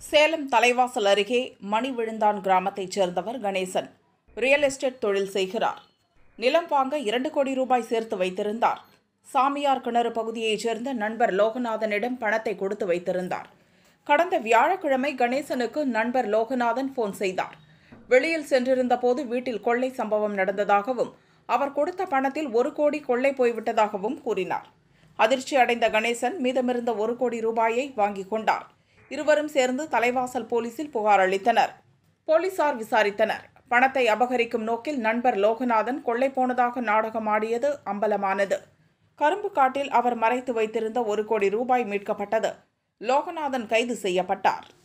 சேலம் தலைவாசல் அருகே மணிவிழுந்தான் கிராமத்தைச் சேர்ந்தவர் கணேசன் ரியல் எஸ்டேட் தொழில் செய்கிறார் நிலம் வாங்க இரண்டு கோடி ரூபாய் சேர்த்து வைத்திருந்தார் சாமியார் கிணறு பகுதியைச் சேர்ந்த நண்பர் லோகநாதனிடம் பணத்தை கொடுத்து வைத்திருந்தார் கடந்த வியாழக்கிழமை கணேசனுக்கு நண்பர் லோகநாதன் போன் செய்தார் வெளியில் சென்றிருந்த போது வீட்டில் கொள்ளை சம்பவம் நடந்ததாகவும் அவர் கொடுத்த பணத்தில் ஒரு கோடி கொள்ளை போய்விட்டதாகவும் கூறினார் அதிர்ச்சி அடைந்த கணேசன் மீதமிருந்த ஒரு கோடி ரூபாயை வாங்கிக் கொண்டார் இருவரும் சேர்ந்து தலைவாசல் போலீசில் புகார் அளித்தனர் போலீசார் விசாரித்தனர் பணத்தை அபகரிக்கும் நோக்கில் நண்பர் லோகநாதன் கொள்ளை போனதாக நாடகமாடியது அம்பலமானது கரும்பு காட்டில் அவர் மறைத்து வைத்திருந்த ஒரு கோடி ரூபாய் மீட்கப்பட்டது லோகநாதன் கைது செய்யப்பட்டார்